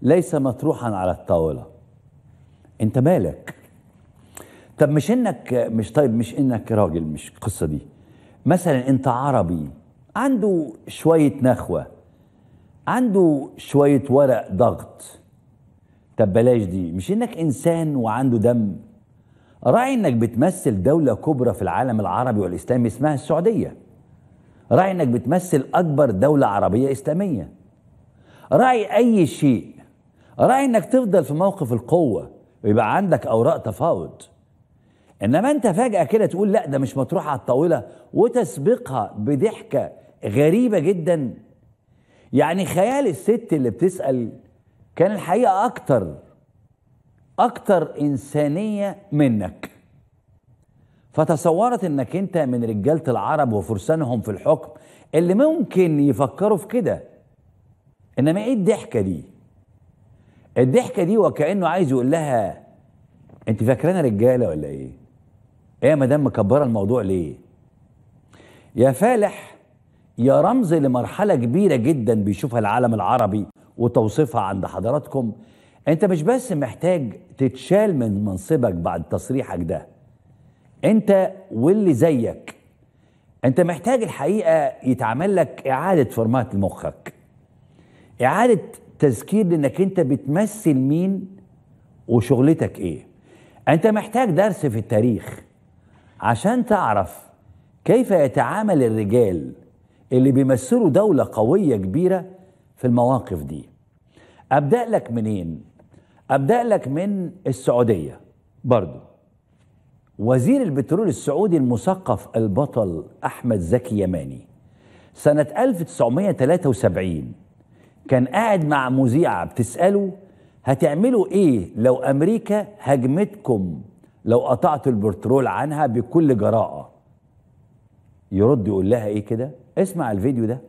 ليس مطروحا على الطاولة انت مالك طب مش انك مش طيب مش انك راجل مش القصة دي مثلا انت عربي عنده شوية نخوة عنده شوية ورق ضغط طب بلاش دي مش انك انسان وعنده دم راعي انك بتمثل دولة كبرى في العالم العربي والاسلامي اسمها السعودية راعي انك بتمثل اكبر دولة عربية اسلامية راعي اي شيء راعي انك تفضل في موقف القوة ويبقى عندك اوراق تفاوض انما انت فجأة كده تقول لا ده مش مطروح على الطاولة وتسبقها بضحكة غريبة جدا يعني خيال الست اللي بتسأل كان الحقيقة أكتر أكتر إنسانية منك فتصورت إنك أنت من رجالة العرب وفرسانهم في الحكم اللي ممكن يفكروا في كده إنما إيه الضحكة دي؟ الضحكة دي وكأنه عايز يقول لها أنت فاكرانا رجالة ولا إيه؟ إيه يا مدام مكبرة الموضوع ليه؟ يا فالح يا رمز لمرحلة كبيرة جدا بيشوفها العالم العربي وتوصيفها عند حضراتكم انت مش بس محتاج تتشال من منصبك بعد تصريحك ده انت واللي زيك انت محتاج الحقيقة يتعمل لك اعادة فورمات لمخك اعادة تذكير لانك انت بتمثل مين وشغلتك ايه انت محتاج درس في التاريخ عشان تعرف كيف يتعامل الرجال اللي بيمثلوا دولة قوية كبيرة في المواقف دي أبدأ لك منين؟ أبدأ لك من السعودية برضو وزير البترول السعودي المثقف البطل أحمد زكي يماني سنة 1973 كان قاعد مع مذيعة بتسأله هتعملوا إيه لو أمريكا هجمتكم لو قطعتوا البترول عنها بكل جراءة يرد يقول لها إيه كده اسمع الفيديو ده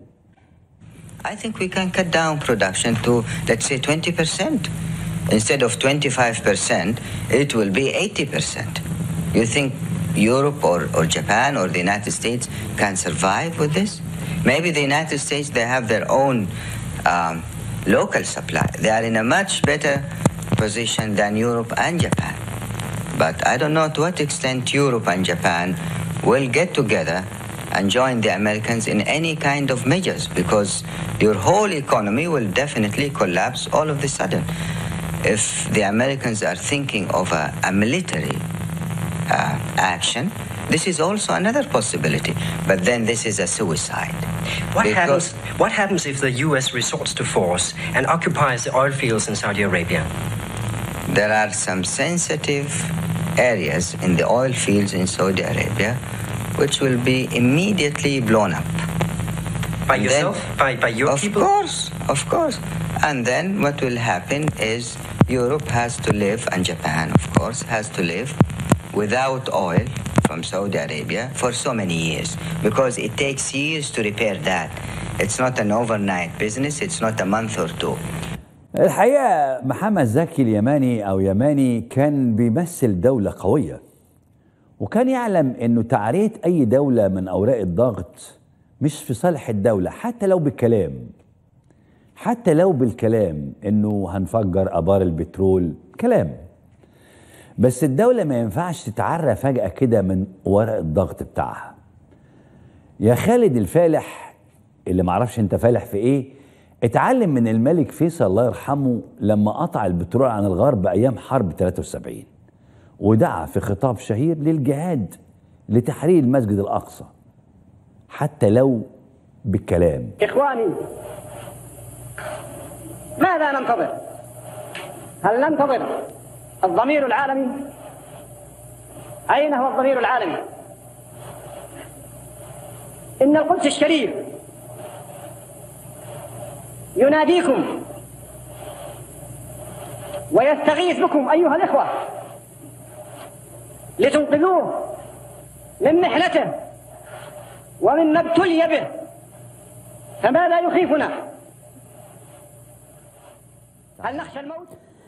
I think we can cut down production to, let's say, 20%. Instead of 25%, it will be 80%. You think Europe or, or Japan or the United States can survive with this? Maybe the United States, they have their own um, local supply. They are in a much better position than Europe and Japan. But I don't know to what extent Europe and Japan will get together and join the Americans in any kind of measures because your whole economy will definitely collapse all of a sudden. If the Americans are thinking of a, a military uh, action, this is also another possibility. But then this is a suicide. What Because- happens, what happens if the U.S. resorts to force and occupies the oil fields in Saudi Arabia? There are some sensitive areas in the oil fields in Saudi Arabia which will be immediately blown up. By And yourself? then- by, by your of people? course, of course. And then what will happen is Europe has to live, and Japan, of course, has to live without oil from Saudi Arabia for so many years because it takes years to repair that. It's not an overnight business, it's not a month or two. الحقيقة محمد زكي اليماني أو يماني كان بيمثل دولة قوية وكان يعلم أنه تعرية أي دولة من أوراق الضغط مش في صالح الدولة حتى لو بالكلام حتى لو بالكلام أنه هنفجر أبار البترول كلام بس الدولة ما ينفعش تتعرى فجأة كده من ورق الضغط بتاعها يا خالد الفالح اللي معرفش انت فالح في ايه اتعلم من الملك فيصل الله يرحمه لما قطع البترول عن الغرب ايام حرب 73 ودعا في خطاب شهير للجهاد لتحرير المسجد الاقصى حتى لو بالكلام إخواني ماذا ننتظر؟ هل ننتظر الضمير العالمي؟ أين هو الضمير العالمي؟ إن القدس الشريف يناديكم ويستغيث بكم أيها الإخوة لتنقذوه من محنته ومن ما ابتلي به فماذا يخيفنا؟ هل نخشى الموت؟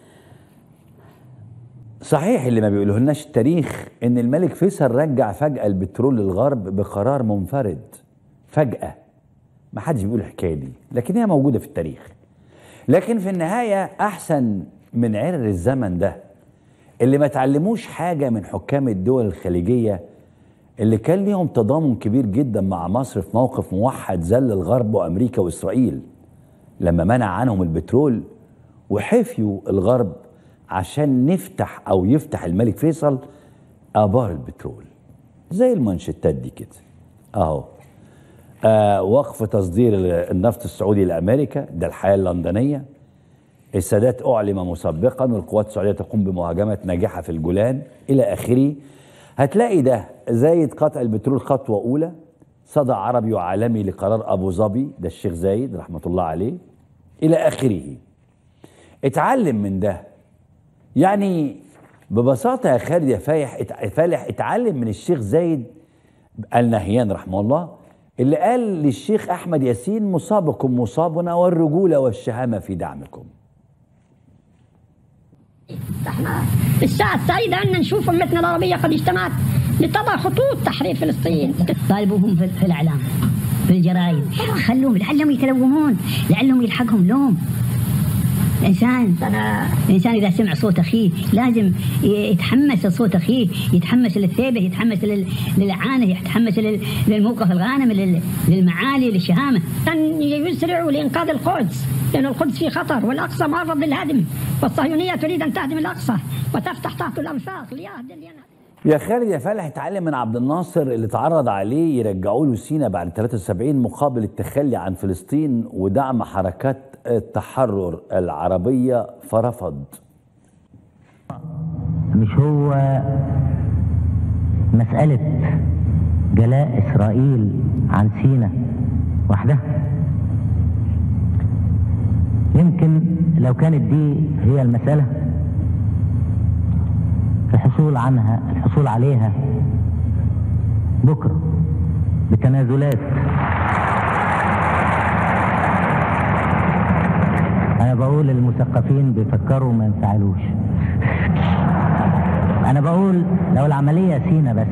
صحيح اللي ما بيقوله لناش التاريخ ان الملك فيصل رجع فجأة البترول للغرب بقرار منفرد فجأة ما حدش بيقول الحكاية دي لكن هي موجودة في التاريخ لكن في النهايه احسن من عرر الزمن ده اللي ما تعلموش حاجه من حكام الدول الخليجيه اللي كان ليهم تضامن كبير جدا مع مصر في موقف موحد ذل الغرب وامريكا واسرائيل لما منع عنهم البترول وحفيوا الغرب عشان نفتح او يفتح الملك فيصل ابار البترول زي المانشيتات دي كده اهو آه وقف تصدير النفط السعودي لامريكا ده الحياه اللندنيه السادات اعلم مسبقا والقوات السعوديه تقوم بمهاجمه ناجحه في الجولان الى اخره هتلاقي ده زايد قطع البترول خطوه اولى صدى عربي وعالمي لقرار ابو ظبي ده الشيخ زايد رحمه الله عليه الى اخره اتعلم من ده يعني ببساطه يا خالد يا فايح ات- فالح اتعلم من الشيخ زايد النهيان رحمه الله اللي قال للشيخ احمد ياسين مصابكم مصابنا والرجوله والشهامه في دعمكم احنا الساعة السعيدة أن نشوف أمتنا العربية قد اجتمعت لتضع خطوط تحرير فلسطين طالبوهم في, في الاعلام في الجرايد خلوهم لعلهم يتلومون لعلهم يلحقهم لوم الانسان الانسان اذا سمع صوت اخيه لازم ي- يتحمس لصوت اخيه يتحمس للثيبه يتحمس لل- للعانه يتحمس لل- للموقف الغانم لل- للمعالي للشهامه أن يسرعوا لإنقاذ القدس لأن القدس في خطر والأقصى معرض للهدم والصهيونية تريد أن تهدم الأقصى وتفتح تحت الأنفاق ليهدم لينهدم يا خالد يا فالح اتعلم من عبد الناصر اللي اتعرض عليه يرجعوا له سينا بعد 73 مقابل التخلي عن فلسطين ودعم حركات التحرر العربيه فرفض مش هو مسألة جلاء إسرائيل عن سينا وحدها يمكن لو كانت دي هي المسألة الحصول عنها الحصول عليها بكرة بتنازلات أنا بقول المثقفين بيفكروا ما ينفعلوش انا بقول لو العملية سينا بس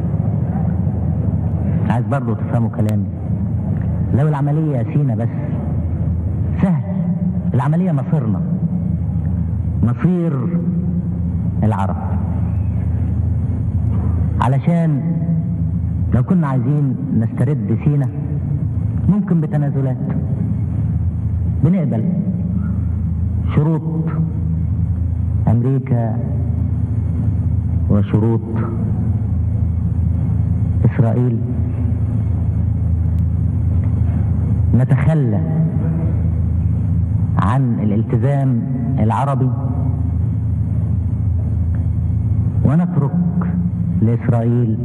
عايز برضو تفهموا كلامي لو العملية سينا بس سهل العملية مصيرنا مصير العرب علشان لو كنا عايزين نسترد سينا ممكن بتنازلات بنقبل شروط امريكا وشروط اسرائيل نتخلى عن الالتزام العربي ونترك لاسرائيل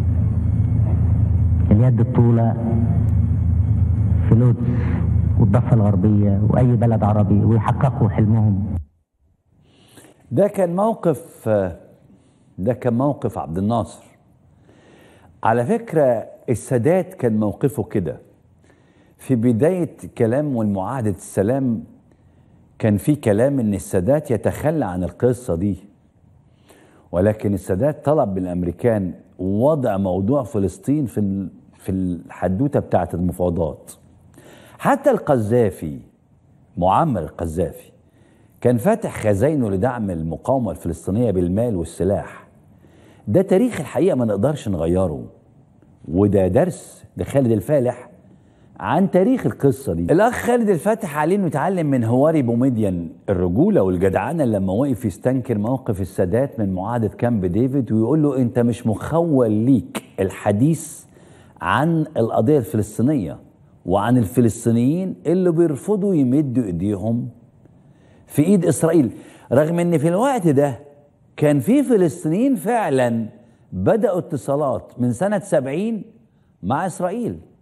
اليد الطولة في القدس والضفة الغربية وأي بلد عربي ويحققوا حلمهم ده كان موقف ده كان موقف عبد الناصر على فكرة السادات كان موقفه كده في بداية كلام والمعاهدة السلام كان في كلام ان السادات يتخلى عن القصة دي ولكن السادات طلب من الامريكان وضع موضوع فلسطين في ال- في الحدوته بتاعه المفاوضات حتى القذافي معمر القذافي كان فاتح خزاينه لدعم المقاومه الفلسطينيه بالمال والسلاح ده تاريخ الحقيقه ما نقدرش نغيره وده درس لخالد الفالح عن تاريخ القصه دي الاخ خالد الفاتح عليه انه يتعلم من هواري بوميديان الرجوله والجدعنه لما وقف يستنكر موقف السادات من معاهده كامب ديفيد ويقول له انت مش مخول ليك الحديث عن القضيه الفلسطينيه وعن الفلسطينيين اللي بيرفضوا يمدوا ايديهم في ايد اسرائيل رغم ان في الوقت ده كان في فلسطينيين فعلا بداوا اتصالات من سنه 70 مع اسرائيل